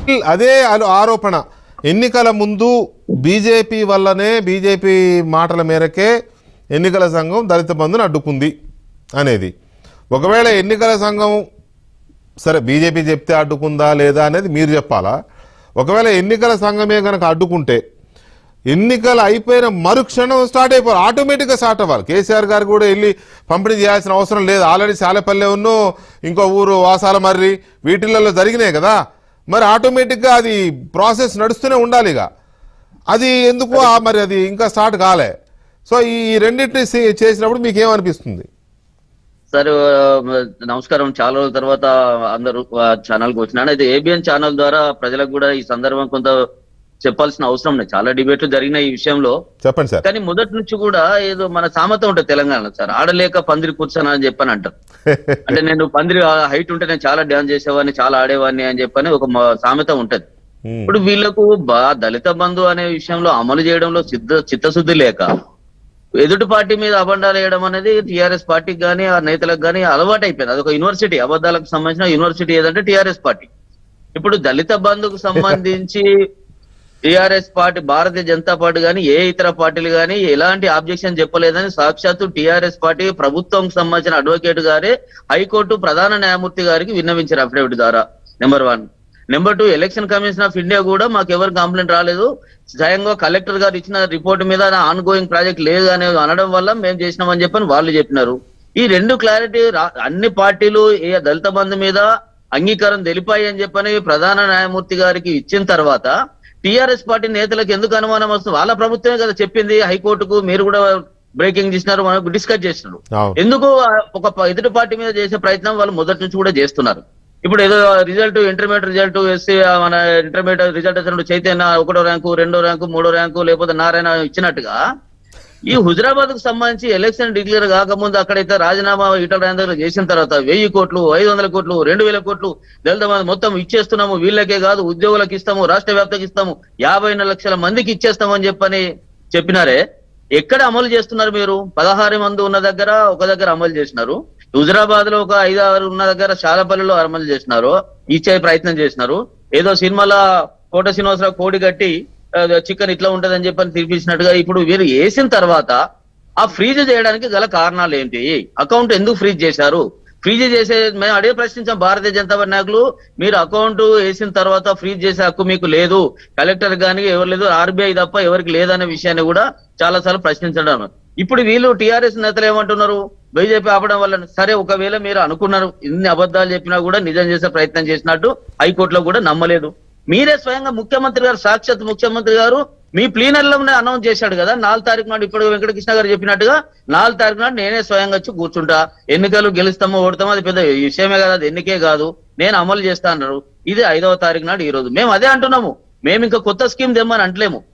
అదే అలు- ఆరోపణ ఎన్నికల ముందు బీజేపీ వల్లనే బీజేపీ మాటల మేరకే ఎన్నికల సంఘం దళిత బంధుని అడ్డుకుంది అనేది ఒకవేళ ఎన్నికల సంఘం సరే బీజేపీ చెప్తే అడ్డుకుందా లేదా అనేది మీరు చెప్పాలా ఒకవేళ ఎన్నికల సంఘమే కనుక అడ్డుకుంటే ఎన్నికలు అయిపోయిన మరుక్షణం స్టార్ట్ అయిపోవాలి ఆటోమేటిక్గా స్టార్ట్ అవ్వాలి కేసీఆర్ గారు కూడా వెళ్ళి పంపిణీ చేయాల్సిన అవసరం లేదు ఆల్రెడీ సాలెపల్లె ఉన్ను ఇంకో ఊరు వాసాల మర్రి వీటిలలో జరిగినాయి కదా మరి ఆటోమేటిక్గా అది ప్రాసెస్ నడుస్తూనే ఉండాలి ఇక అది ఎందుకు ఆ మరి అది ఇంకా స్టార్ట్ కాలే సో ఈ రెండింటిని సే- చేసినప్పుడు మీకు ఏమనిపిస్తుంది సార్ ఆ, నమస్కారం చాలా రోజుల తర్వాత అందరూ ఛానల్ కి వచ్చినాను అయితే ఏబిఎన్ ఛానల్ ద్వారా ప్రజలకు కూడా ఈ సందర్భం కొంత చెప్పాల్సిన అవసరం లేదు చాలా డిబేట్లు జరిగిన ఈ విషయంలో చెప్పండి సార్ కానీ మొదటి నుంచి కూడా ఏదో మన సామెత ఉంటుంది తెలంగాణలో సార్ ఆడలేక పందిరి కూర్చొని అని చెప్పని అంటారు అంటే నేను పందిరి హైట్ ఉంటే నేను చాలా డాన్స్ చేసేవాడిని చాలా ఆడేవాడిని అని చెప్పని ఒక మ- సామెత ఉంటది ఉమ్. ఇప్పుడు వీళ్ళకు బా దళిత బంధు అనే విషయంలో అమలు చేయడంలో సిద్ధ చిత్తశుద్ధి లేక ఎదుటి పార్టీ మీద అబండాలు వేయడం అనేది టిఆర్ఎస్ పార్టీకి కానీ ఆ నేతలకు కానీ అలవాటు అయిపోయింది అదొక యూనివర్సిటీ అబద్ధాలకు సంబంధించిన యూనివర్సిటీ ఏదంటే టిఆర్ఎస్ పార్టీ ఇప్పుడు దళిత బంధుకు సంబంధించి TRS party Bharatiya Janata party కానీ ఏ ఇతర పార్టీలు కానీ ఎలాంటి ఆబ్జెక్షన్ చెప్పలేదని సాక్షాత్తు టిఆర్ఎస్ పార్టీ ప్రభుత్వం సంబంధించిన అడ్వకేట్ గారే హైకోర్టు ప్రధాన న్యాయమూర్తి గారికి విన్నవించారు అఫిడవిట్ ద్వారా number one number two election commission of India కూడా మాకు ఎవరు కంప్లైంట్ రాలేదు స్వయంగా కలెక్టర్ గారు ఇచ్చిన రిపోర్ట్ మీద ఆన్ గోయింగ్ ప్రాజెక్ట్ లేదు అనేది అనడం వల్ల మేము చేసినామని చెప్పని వాళ్ళు చెప్పినారు ఈ రెండు క్లారిటీ అన్ని పార్టీలు ఏ దళిత బంధు మీద అంగీకారం తెలిపాయి అని చెప్పని ప్రధాన న్యాయమూర్తి గారికి ఇచ్చిన తర్వాత టిఆర్ఎస్ పార్టీ నేతలకు ఎందుకు అనుమానం వస్తుంది వాళ్ళ ప్రభుత్వమే కదా చెప్పింది హైకోర్టుకు మీరు కూడా బ్రేకింగ్ చేసినారు మనకు డిస్కస్ చేసినారు అవును ఎందుకు ఆ ఒక ప- ఎదుటి పార్టీ మీద చేసే ప్రయత్నం వాళ్ళు మొదటి నుంచి కూడా చేస్తున్నారు ఇప్పుడు ఏదో రిజల్ట్ ఇంటర్మీడియట్ రిజల్ట్ ఎస్సీ మన ఇంటర్మీడియట్ రిజల్ట్ వచ్చినప్పుడు చైతన్య ఒకటో ర్యాంకు రెండో ర్యాంకు మూడో ర్యాంకు లేకపోతే నారాయణ ఇచ్చినట్టుగా ఈ హుజరాబాద్ కు సంబంధించి ఎలక్షన్ డిక్లేర్ కాకముందు అక్కడైతే రాజీనామా ఈటల రాజేంద్ర చేసిన తర్వాత వెయ్యి కోట్లు ఐదు వందల కోట్లు రెండు వేల కోట్లు దళిత బంధు మొత్తం ఇచ్చేస్తున్నాము వీళ్ళకే కాదు ఉద్యోగులకు ఇస్తాము రాష్ట్ర వ్యాప్తంగా ఇస్తాము యాభై లక్షల మందికి ఇచ్చేస్తామని చెప్పని చెప్పినారే ఎక్కడ అమలు చేస్తున్నారు మీరు పదహారు మంది ఉన్న దగ్గర ఒక దగ్గర అమలు చేసినారు హుజరాబాద్ లో ఒక ఐదు ఆరు ఉన్న దగ్గర శాలపల్లిలో అమలు చేసినారు ఇచ్చే ప్రయత్నం చేసినారు ఏదో సినిమాల కోట శ్రీనివాసరావు కోడి కట్టి చికెన్ ఇట్లా ఉంటదని చెప్పని తీర్పించినట్టుగా ఇప్పుడు వీరు వేసిన తర్వాత ఆ ఫ్రీజ్ చేయడానికి గల కారణాలు ఏంటి అకౌంట్ ఎందుకు ఫ్రీజ్ చేశారు ఫ్రీజ్ చేసే మేము అడిగే ప్రశ్నించాం భారతీయ జనతా పార్టీ నాయకులు మీరు అకౌంట్ వేసిన తర్వాత ఫ్రీజ్ చేసే హక్కు మీకు లేదు కలెక్టర్ గానీ ఎవరు లేదు ఆర్బీఐ తప్ప ఎవరికి లేదనే విషయాన్ని కూడా చాలా సార్లు ప్రశ్నించడం ఇప్పుడు వీళ్ళు టిఆర్ఎస్ నేతలు ఏమంటున్నారు బీజేపీ ఆపడం వల్ల సరే ఒకవేళ మీరు అనుకున్నారు ఇన్ని అబద్ధాలు చెప్పినా కూడా నిజం చేసే ప్రయత్నం చేసినట్టు హైకోర్టులో కూడా నమ్మలేదు మీరే స్వయంగా ముఖ్యమంత్రి గారు సాక్షాత్ ముఖ్యమంత్రి గారు మీ ప్లీనర్లోనే అనౌన్స్ చేశాడు కదా నాలుగు తారీఖు నాడు ఇప్పుడు వెంకటకృష్ణ గారు చెప్పినట్టుగా నాలుగు తారీఖు నాడు నేనే స్వయంగా వచ్చి కూర్చుంటా ఎన్నికలు గెలుస్తామో ఓడతామో అది పెద్ద విషయమే కదా అది ఎన్నికే కాదు నేను అమలు చేస్తా అన్నారు ఇది ఐదవ తారీఖు నాడు ఈ రోజు మేము అదే అంటున్నాము మేము ఇంకా కొత్త స్కీమ్ తెమ్మని అంటలేము